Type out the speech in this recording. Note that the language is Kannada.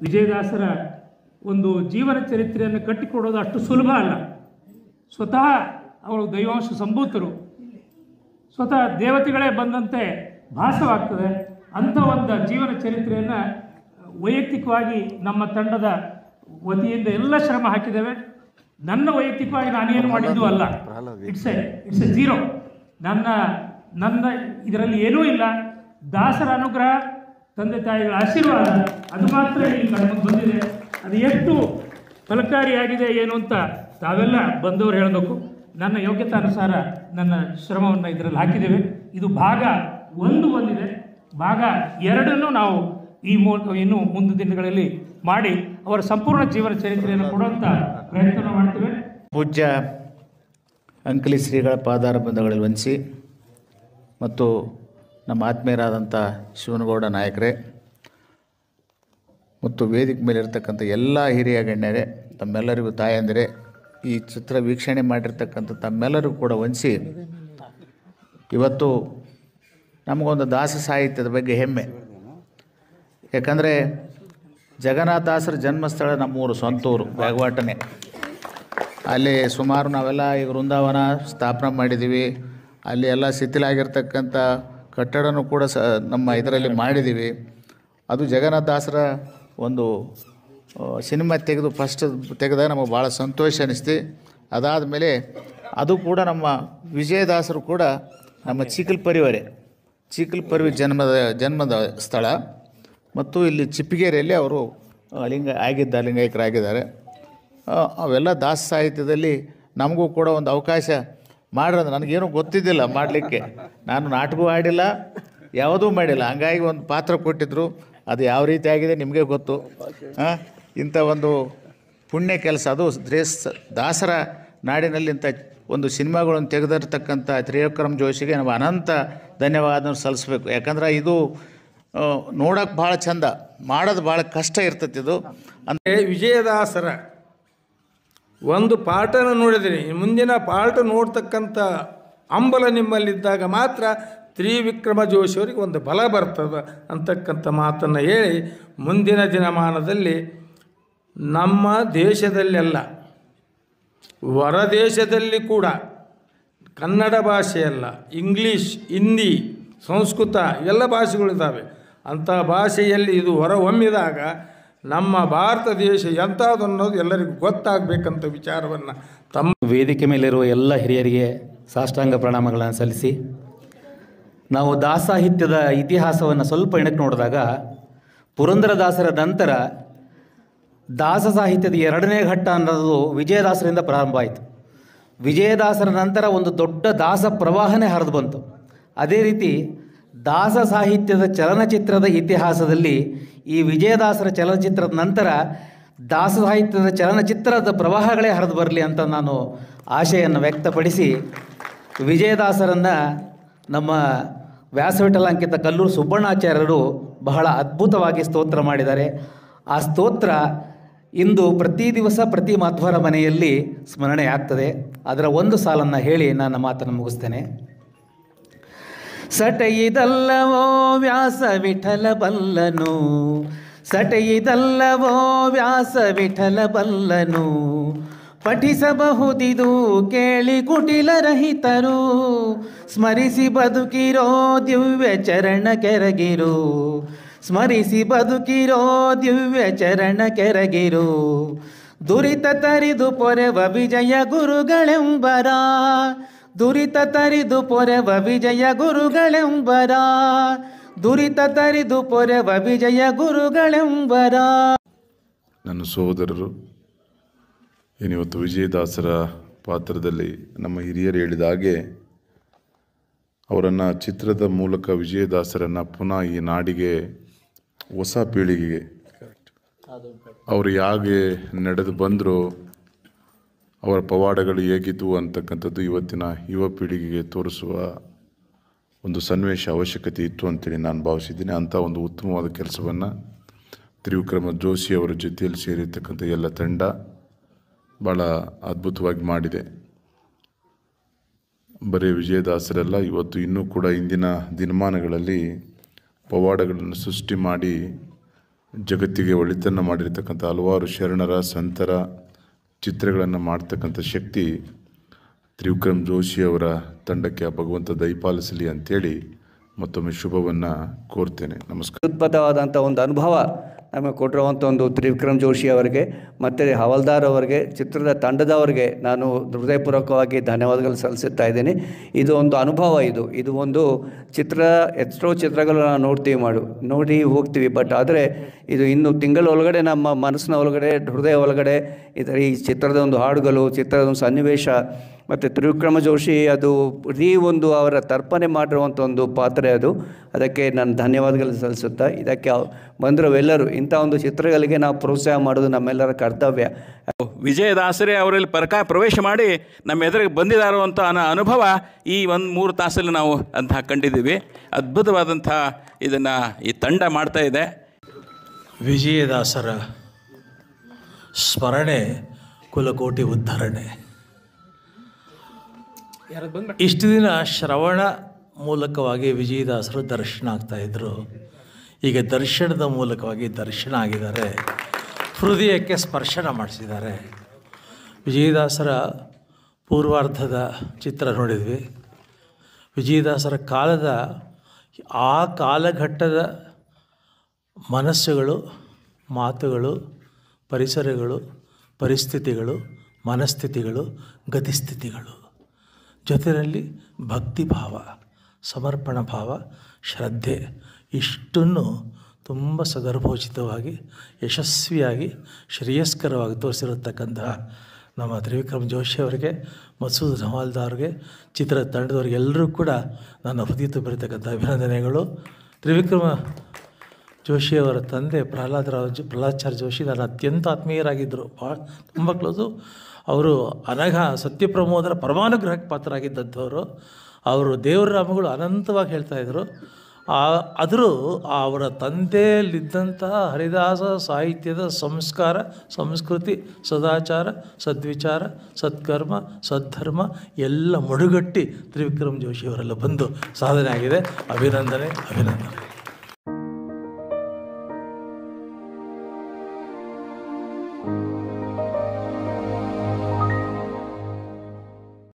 ವಿಜಯದಾಸರ ಒಂದು ಜೀವನ ಚರಿತ್ರೆಯನ್ನು ಕಟ್ಟಿಕೊಡೋದು ಅಷ್ಟು ಸುಲಭ ಅಲ್ಲ ಸ್ವತಃ ಅವರು ದೈವಾಂಶ ಸಂಭೂತರು ಸ್ವತಃ ದೇವತೆಗಳೇ ಬಂದಂತೆ ಭಾಸವಾಗ್ತದೆ ಅಂಥ ಒಂದು ಜೀವನ ಚರಿತ್ರೆಯನ್ನು ವೈಯಕ್ತಿಕವಾಗಿ ನಮ್ಮ ತಂಡದ ವತಿಯಿಂದ ಎಲ್ಲ ಶ್ರಮ ಹಾಕಿದ್ದೇವೆ ನನ್ನ ವೈಯಕ್ತಿಕವಾಗಿ ನಾನೇನು ಮಾಡಿದ್ದು ಅಲ್ಲ it's a it's a zero ನನ್ನ ನನ್ನ ಇದರಲ್ಲಿ ಏನೂ ಇಲ್ಲ ದಾಸರ ಅನುಗ್ರಹ ತಂದೆ ತಾಯಿಗಳ ಆಶೀರ್ವಾದ ಅದು ಮಾತ್ರ ಇಲ್ಲಿ ಕಣ್ಮುಂದೆ ಬಂದಿದೆ ಅದು ಎಷ್ಟು ಫಲಕಾರಿಯಾಗಿದೆ ಏನು ಅಂತ ತಾವೆಲ್ಲ ಬಂದವರು ಹೇಳಬೇಕು ನನ್ನ ಯೋಗ್ಯತಾನುಸಾರ ನನ್ನ ಶ್ರಮವನ್ನು ಇದರಲ್ಲಿ ಹಾಕಿದ್ದೇವೆ ಇದು ಭಾಗ ಒಂದು ಬಂದಿದೆ ಭಾಗ ಎರಡನ್ನು ನಾವು ಈ ಮೂಲಕ ಇನ್ನು ಮುಂದಿನ ದಿನಗಳಲ್ಲಿ ಮಾಡಿ ಅವರ ಸಂಪೂರ್ಣ ಜೀವನ ಚರಿತ್ರೆಯನ್ನು ಕೊಡುವಂಥ ಪ್ರಯತ್ನ ಮಾಡ್ತೇವೆ ಪೂಜ್ಯ ಅಂಕಲಿ ಶ್ರೀಗಳ ಪಾದಾರ ಬಂಧಗಳಲ್ಲಿ ವಂದಿಸಿ ಮತ್ತು ನಮ್ಮ ಆತ್ಮೀಯರಾದಂಥ ಶಿವನಗೌಡ ನಾಯಕರೇ ಮತ್ತು ವೇದಿಕೆ ಮೇಲೆ ಇರ್ತಕ್ಕಂಥ ಎಲ್ಲ ಹಿರಿಯ ಗಣ್ಯರೇ ತಮ್ಮೆಲ್ಲರಿಗೂ ತಾಯಂದಿರೇ ಈ ಚಿತ್ರ ವೀಕ್ಷಣೆ ಮಾಡಿರ್ತಕ್ಕಂಥ ತಮ್ಮೆಲ್ಲರಿಗೂ ಕೂಡ ವಂದಿಸಿ ಇವತ್ತು ನಮಗೊಂದು ದಾಸ ಸಾಹಿತ್ಯದ ಬಗ್ಗೆ ಹೆಮ್ಮೆ ಯಾಕಂದರೆ ಜಗನ್ನಾಥದಾಸರ ಜನ್ಮಸ್ಥಳ ನಮ್ಮೂರು ಸ್ವಂತೂರು ಬ್ಯಾಗವಾಟನೆ ಅಲ್ಲಿ ಸುಮಾರು ನಾವೆಲ್ಲ ಈಗ ವೃಂದಾವನ ಸ್ಥಾಪನೆ ಮಾಡಿದ್ದೀವಿ ಅಲ್ಲಿ ಎಲ್ಲ ಶಿಥಿಲಾಗಿರ್ತಕ್ಕಂಥ ಕಟ್ಟಡನೂ ಕೂಡ ಸ ನಮ್ಮ ಇದರಲ್ಲಿ ಮಾಡಿದ್ದೀವಿ ಅದು ಜಗನ್ನಾಥದಾಸರ ಒಂದು ಆ, ಸಿನಿಮಾ ತೆಗೆದು ಫಸ್ಟ್ ತೆಗೆದಾಗ ನಮಗೆ ಭಾಳ ಸಂತೋಷ ಅನಿಸ್ತು ಅದಾದ ಮೇಲೆ ಅದು ಕೂಡ ನಮ್ಮ ವಿಜಯದಾಸರು ಕೂಡ ನಮ್ಮ ಚಿಕ್ಕಲ್ ಪರಿವಾರೆ ಚಿಕ್ಕಲ್ ಪರಿವಿ ಜನ್ಮದ ಜನ್ಮದ ಸ್ಥಳ ಮತ್ತು ಇಲ್ಲಿ ಚಿಪ್ಪಿಗೆರೆಯಲ್ಲಿ ಅವರು ಆ, ಲಿಂಗ ಆಗಿದ್ದ ಲಿಂಗೈಕ್ಯರಾಗಿದ್ದಾರೆ ಆ, ಅವೆಲ್ಲ ದಾಸ ಸಾಹಿತ್ಯದಲ್ಲಿ ನಮಗೂ ಕೂಡ ಒಂದು ಅವಕಾಶ ಮಾಡಿರೋದು ನನಗೇನು ಗೊತ್ತಿದ್ದಿಲ್ಲ ಮಾಡಲಿಕ್ಕೆ ನಾನು ನಾಟಕವೂ ಆಡಿಲ್ಲ ಯಾವುದೂ ಮಾಡಿಲ್ಲ ಹಂಗಾಗಿ ಒಂದು ಪಾತ್ರ ಕೊಟ್ಟಿದ್ದರು ಅದು ಯಾವ ರೀತಿ ಆಗಿದೆ ನಿಮಗೆ ಗೊತ್ತು ಆ, ಇಂಥ ಒಂದು ಪುಣ್ಯ ಕೆಲಸ ಅದು ದ್ರೇಸ್ ದಾಸರ ನಾಡಿನಲ್ಲಿ ಇಂಥ ಒಂದು ಸಿನಿಮಾಗಳನ್ನು ತೆಗೆದಿರ್ತಕ್ಕಂಥ ತ್ರಿವಿಕ್ರಮ್ ಜೋಶಿಗೆ ನಾವು ಅನಂತ ಧನ್ಯವಾದ ಸಲ್ಲಿಸ್ಬೇಕು ಯಾಕಂದ್ರೆ ಇದು ನೋಡೋಕೆ ಭಾಳ ಚಂದ ಮಾಡೋದು ಭಾಳ ಕಷ್ಟ ಇರ್ತೈತಿ ಇದು ಅಂದರೆ ವಿಜಯದಾಸರ ಒಂದು ಪಾಠನ ನೋಡಿದರೆ ಮುಂದಿನ ಪಾಠ ನೋಡ್ತಕ್ಕಂಥ ಅಂಬಲ ನಿಮ್ಮಲ್ಲಿದ್ದಾಗ ಮಾತ್ರ ತ್ರಿವಿಕ್ರಮ ಜೋಶಿಯವರಿಗೆ ಒಂದು ಬಲ ಬರ್ತದೆ ಅಂತಕ್ಕಂಥ ಮಾತನ್ನು ಹೇಳಿ ಮುಂದಿನ ದಿನಮಾನದಲ್ಲಿ ನಮ್ಮ ದೇಶದಲ್ಲೆಲ್ಲ ಹೊರದೇಶದಲ್ಲಿ ಕೂಡ ಕನ್ನಡ ಭಾಷೆಯಲ್ಲ ಇಂಗ್ಲೀಷ್ ಹಿಂದಿ ಸಂಸ್ಕೃತ ಎಲ್ಲ ಭಾಷೆಗಳಿದ್ದಾವೆ ಅಂಥ ಭಾಷೆಯಲ್ಲಿ ಇದು ಹೊರಹೊಮ್ಮಿದಾಗ ನಮ್ಮ ಭಾರತ ದೇಶ ಎಂಥದ್ದು ಅನ್ನೋದು ಎಲ್ಲರಿಗೂ ಗೊತ್ತಾಗಬೇಕಂತ ವಿಚಾರವನ್ನು ತಮ್ಮ ವೇದಿಕೆ ಮೇಲಿರುವ ಎಲ್ಲ ಹಿರಿಯರಿಗೆ ಸಾಷ್ಟಾಂಗ ಪ್ರಣಾಮಗಳನ್ನು ಸಲ್ಲಿಸಿ ನಾವು ದಾಸಾಹಿತ್ಯದ ಇತಿಹಾಸವನ್ನು ಸ್ವಲ್ಪ ಎಣಕ್ಕೆ ನೋಡಿದಾಗ ಪುರಂದರದಾಸರ ನಂತರ ದಾಸ ಸಾಹಿತ್ಯದ ಎರಡನೇ ಘಟ್ಟ ಅನ್ನೋದು ವಿಜಯದಾಸರಿಂದ ಪ್ರಾರಂಭ ಆಯಿತು ವಿಜಯದಾಸರ ನಂತರ ಒಂದು ದೊಡ್ಡ ದಾಸ ಪ್ರವಾಹನೇ ಹರಿದು ಬಂತು ಅದೇ ರೀತಿ ದಾಸ ಸಾಹಿತ್ಯದ ಚಲನಚಿತ್ರದ ಇತಿಹಾಸದಲ್ಲಿ ಈ ವಿಜಯದಾಸರ ಚಲನಚಿತ್ರದ ನಂತರ ದಾಸ ಸಾಹಿತ್ಯದ ಚಲನಚಿತ್ರದ ಪ್ರವಾಹಗಳೇ ಹರಿದು ಬರಲಿ ಅಂತ ನಾನು ಆಶೆಯನ್ನು ವ್ಯಕ್ತಪಡಿಸಿ ವಿಜಯದಾಸರನ್ನು ನಮ್ಮ ವ್ಯಾಸವಿಠಲಾಂಕಿತ ಕಲ್ಲೂರು ಸುಬ್ಬಣ್ಣಾಚಾರ್ಯರು ಬಹಳ ಅದ್ಭುತವಾಗಿ ಸ್ತೋತ್ರ ಮಾಡಿದ್ದಾರೆ ಆ ಸ್ತೋತ್ರ ಇಂದು ಪ್ರತಿ ದಿವಸ ಪ್ರತಿ ಮಾಧ್ವರ ಮನೆಯಲ್ಲಿ ಸ್ಮರಣೆ ಆಗ್ತದೆ ಅದರ ಒಂದು ಸಾಲನ್ನು ಹೇಳಿ ನಾನು ಮಾತನ್ನು ಮುಗಿಸ್ತೇನೆ ಸಟೆಯಿದಲ್ಲವೋ ವ್ಯಾಸ ವಿಠಲ ಬಲ್ಲನು ಸಟೆಯಿದಲ್ಲವೋ ವ್ಯಾಸ ವಿಠಲ ಬಲ್ಲನು ಪಠಿಸಬಹುದಿದು ಕೇಳಿ ಕುಟಿಲ ರಹಿತರು ಸ್ಮರಿಸಿ ಬದುಕಿರೋ ದಿವ್ಯ ಚರಣ ಕೆರಗಿರು ಸ್ಮರಿಸಿ ಬದುಕಿರೋ ದಿವ್ಯ ಚರಣ ಕೆರಗಿರು ದುರಿತ ತರಿದು ಪೊರೆವ ವಿಜಯ ಗುರುಗಳೆಂಬರ ದುರಿತ ತರಿದು ಪೊರೆವ ವಿಜಯ ಗುರುಗಳೆಂಬರ ದುರಿತ ತರಿದು ಪೊರೆವ ವಿಜಯ ಗುರುಗಳೆಂಬರ ನನ್ನ ಸಹೋದರರು ಏನಿವತ್ತು ವಿಜಯದಾಸರ ಪಾತ್ರದಲ್ಲಿ ನಮ್ಮ ಹಿರಿಯರು ಹೇಳಿದ ಹಾಗೆ ಅವರನ್ನು ಚಿತ್ರದ ಮೂಲಕ ವಿಜಯದಾಸರನ್ನು ಪುನಃ ಈ ನಾಡಿಗೆ ಹೊಸ ಪೀಳಿಗೆಗೆ ಅವರು ಹೇಗೆ ನಡೆದು ಬಂದರು ಅವರ ಪವಾಡಗಳು ಹೇಗಿದ್ದವು ಅಂತಕ್ಕಂಥದ್ದು ಇವತ್ತಿನ ಯುವ ಪೀಳಿಗೆಗೆ ತೋರಿಸುವ ಒಂದು ಸನ್ನಿವೇಶ ಅವಶ್ಯಕತೆ ಇತ್ತು ಅಂತೇಳಿ ನಾನು ಭಾವಿಸಿದ್ದೀನಿ ಅಂಥ ಒಂದು ಉತ್ತಮವಾದ ಕೆಲಸವನ್ನು ತ್ರಿವಿಕ್ರಮ ಜೋಶಿ ಅವರ ಜೊತೆಯಲ್ಲಿ ಸೇರಿರ್ತಕ್ಕಂಥ ಎಲ್ಲ ತಂಡ ಭಾಳ ಅದ್ಭುತವಾಗಿ ಮಾಡಿದೆ ಬರೀ ವಿಜಯದಾಸರೆಲ್ಲ ಇವತ್ತು ಇನ್ನೂ ಕೂಡ ಇಂದಿನ ದಿನಮಾನಗಳಲ್ಲಿ ಪವಾಡಗಳನ್ನು ಸೃಷ್ಟಿ ಮಾಡಿ ಜಗತ್ತಿಗೆ ಒಳಿತನ್ನು ಮಾಡಿರ್ತಕ್ಕಂಥ ಹಲವಾರು ಶರಣರ ಸಂತರ ಚಿತ್ರಗಳನ್ನು ಮಾಡ್ತಕ್ಕಂಥ ಶಕ್ತಿ ತ್ರಿವಿಕ್ರಮ್ ಜೋಶಿ ಅವರ ತಂಡಕ್ಕೆ ಆ ಭಗವಂತ ದಯಪಾಲಿಸಲಿ ಅಂತೇಳಿ ಮತ್ತೊಮ್ಮೆ ಶುಭವನ್ನು ಕೋರ್ತೇನೆ ನಮಸ್ಕಾರ ಅದ್ಭುತವಾದಂಥ ಒಂದು ಅನುಭವ ನಮಗೆ ಕೊಟ್ಟಿರುವಂಥ ಒಂದು ತ್ರಿವಿಕ್ರಮ್ ಜೋಶಿ ಅವರಿಗೆ ಮತ್ತು ಹವಲ್ದಾರ್ ಅವರಿಗೆ ಚಿತ್ರದ ತಂಡದವರಿಗೆ ನಾನು ಹೃದಯಪೂರ್ವಕವಾಗಿ ಧನ್ಯವಾದಗಳು ಸಲ್ಲಿಸುತ್ತಾ ಇದ್ದೀನಿ ಇದು ಒಂದು ಅನುಭವ ಇದು ಇದು ಒಂದು ಚಿತ್ರ ಎಷ್ಟೋ ಚಿತ್ರಗಳು ನಾವು ನೋಡ್ತೀವಿ ಮಾಡು ನೋಡಿ ಹೋಗ್ತೀವಿ ಬಟ್ ಆದರೆ ಇದು ಇನ್ನು ತಿಂಗಳ ಒಳಗಡೆ ನಮ್ಮ ಮನಸ್ಸಿನ ಒಳಗಡೆ ಹೃದಯ ಒಳಗಡೆ ಇದರ ಈ ಚಿತ್ರದ ಒಂದು ಹಾಡುಗಳು ಚಿತ್ರದ ಒಂದು ಸನ್ನಿವೇಶ ಮತ್ತು ತ್ರಿವಿಕ್ರಮ ಜೋಶಿ ಅದು ಇಡೀ ಒಂದು ಅವರ ತರ್ಪಣೆ ಮಾಡಿರುವಂಥ ಒಂದು ಪಾತ್ರೆ ಅದು ಅದಕ್ಕೆ ನಾನು ಧನ್ಯವಾದಗಳು ಸಲ್ಲಿಸುತ್ತಾ ಇದಕ್ಕೆ ಬಂದಿರೋವೆಲ್ಲರೂ ಇಂಥ ಒಂದು ಚಿತ್ರಗಳಿಗೆ ನಾವು ಪ್ರೋತ್ಸಾಹ ಮಾಡೋದು ನಮ್ಮೆಲ್ಲರ ಕರ್ತವ್ಯ ವಿಜಯದಾಸರೇ ಅವರಲ್ಲಿ ಪರಕ ಪ್ರವೇಶ ಮಾಡಿ ನಮ್ಮ ಎದುರಿಗೆ ಬಂದಿದ್ದಾರೋ ಅಂತ ಅನ್ನೋ ಅನುಭವ ಈ ಒಂದು ಮೂರು ತಾಸಲ್ಲಿ ನಾವು ಅಂತ ಕಂಡಿದ್ದೀವಿ ಅದ್ಭುತವಾದಂಥ ಇದನ್ನು ಈ ತಂಡ ಮಾಡ್ತಾ ಇದೆ ವಿಜಯದಾಸರ ಸ್ಮರಣೆ ಕುಲಕೋಟಿ ಉದ್ಧರಣೆ ಇಷ್ಟು ದಿನ ಶ್ರವಣ ಮೂಲಕವಾಗಿ ವಿಜಯದಾಸರು ದರ್ಶನ ಆಗ್ತಾಯಿದ್ರು ಈಗ ದರ್ಶನದ ಮೂಲಕವಾಗಿ ದರ್ಶನ ಆಗಿದ್ದಾರೆ ಹೃದಯಕ್ಕೆ ಸ್ಪರ್ಶನ ಮಾಡಿಸಿದ್ದಾರೆ ವಿಜಯದಾಸರ ಪೂರ್ವಾರ್ಧದ ಚಿತ್ರ ನೋಡಿದ್ವಿ ವಿಜಯದಾಸರ ಕಾಲದ ಆ ಕಾಲಘಟ್ಟದ ಮನಸ್ಸುಗಳು ಮಾತುಗಳು ಪರಿಸರಗಳು ಪರಿಸ್ಥಿತಿಗಳು ಮನಸ್ಥಿತಿಗಳು ಗತಿಸ್ಥಿತಿಗಳು ಜೊತೆಯಲ್ಲಿ ಭಕ್ತಿಭಾವ ಸಮರ್ಪಣ ಭಾವ ಶ್ರದ್ಧೆ ಇಷ್ಟನ್ನು ತುಂಬ ಸದರ್ಭೋಚಿತವಾಗಿ ಯಶಸ್ವಿಯಾಗಿ ಶ್ರೇಯಸ್ಕರವಾಗಿ ತೋರಿಸಿರತಕ್ಕಂತಹ ನಮ್ಮ ತ್ರಿವಿಕ್ರಮ್ ಜೋಶಿ ಅವರಿಗೆ ಮಸೂದ್ ಹವಾಲ್ದಾರ್ಗೆ ಚಿತ್ರ ತಂಡದವ್ರಿಗೆ ಎಲ್ಲರೂ ಕೂಡ ನನ್ನ ಹೃದಯ ತುಂಬಿರತಕ್ಕಂಥ ಅಭಿನಂದನೆಗಳು ತ್ರಿವಿಕ್ರಮ ಜೋಶಿಯವರ ತಂದೆ ಪ್ರಹ್ಲಾದ್ ರಾವ್ ಜೋ ಪ್ರಹ್ಲಾದ್ಚಾರ್ಯ ಜೋಶಿ ನನ್ನ ಅತ್ಯಂತ ಆತ್ಮೀಯರಾಗಿದ್ದರು ಭಾಳ ತುಂಬ ಕ್ಲೋಸು ಅವರು ಅನಘ ಸತ್ಯಪ್ರಮೋದರ ಪರಮಾನುಗ್ರಹಕ್ಕೆ ಪಾತ್ರರಾಗಿದ್ದಂಥವರು ಅವರು ದೇವರ ನಾಮಗಳು ಅನಂತವಾಗಿ ಹೇಳ್ತಾಯಿದ್ರು ಆದರೂ ಅವರ ತಂದೆಯಲ್ಲಿದ್ದಂತಹ ಹರಿದಾಸ ಸಾಹಿತ್ಯದ ಸಂಸ್ಕಾರ ಸಂಸ್ಕೃತಿ ಸದಾಚಾರ ಸದ್ವಿಚಾರ ಸತ್ಕರ್ಮ ಸದ್ಧರ್ಮ ಎಲ್ಲ ಮುಡುಗಟ್ಟಿ ತ್ರಿವಿಕ್ರಮ್ ಜೋಶಿಯವರೆಲ್ಲ ಬಂದು ಸಾಧನೆ ಆಗಿದೆ ಅಭಿನಂದನೆ ಅಭಿನಂದನೆ